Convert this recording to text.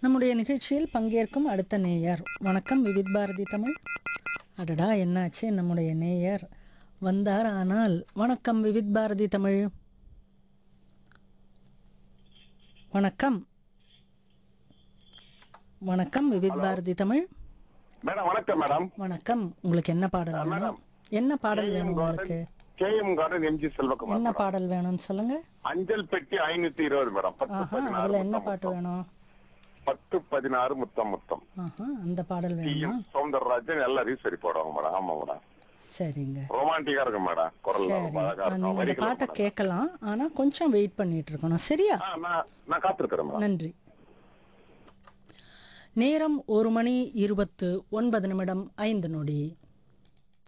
நம்முடைய நிகழ்ச்சியில் பங்கேற்கும் அடுத்த நேயர் வணக்கம் விவித் பாரதி தமிழ் அடடா என்னாச்சு நம்முடைய நேயர் வந்தார் ஆனால் வணக்கம் விவித் பாரதி தமிழ் வணக்கம் வணக்கம் விவித் பாரதி தமிழ் மேடம் வணக்கம் மேடம் வணக்கம் உங்களுக்கு என்ன பாடல் வேணும் மேடம். என்ன பாடல் வேணும் உங்களுக்கு K M garden MG Selvakumar என்ன மேடம். பாடல் வேணும்னு சொல்லுங்க அஞ்சல் பெட்டி ஐநூத்தி இருபது மேடம் பத்து ஆஹா பதினாறு அதுல என்ன முத்தம் பாட்டு முத்தம். வேணும் பத்து பதினாறு முத்தம் முத்தம் ஆஹா அந்த பாடல் டி வேணுமா எம் சௌந்தரராஜன் எல்லாரையும் சரி போடுவாங்க மேடம் ஆமா மேடம் சரிங்க ரொமான்டிக்கா இருக்கும் மேடம் குரல் சரி ரொம்ப அழகா ஆ, இருக்கும் நீங்க இந்த வரிகள் பாட்டை ரொம்ப கேட்கலாம் ஆனா கொஞ்சம் வெயிட் பண்ணிட்டு இருக்கணும் சரியா நல்லா- ஆ, நான் நான் காத்திருக்கிறேன் மேடம் நன்றி நேரம் ஒரு மணி இருபத்து ஒன்பது நிமிடம் ஐந்து நொடி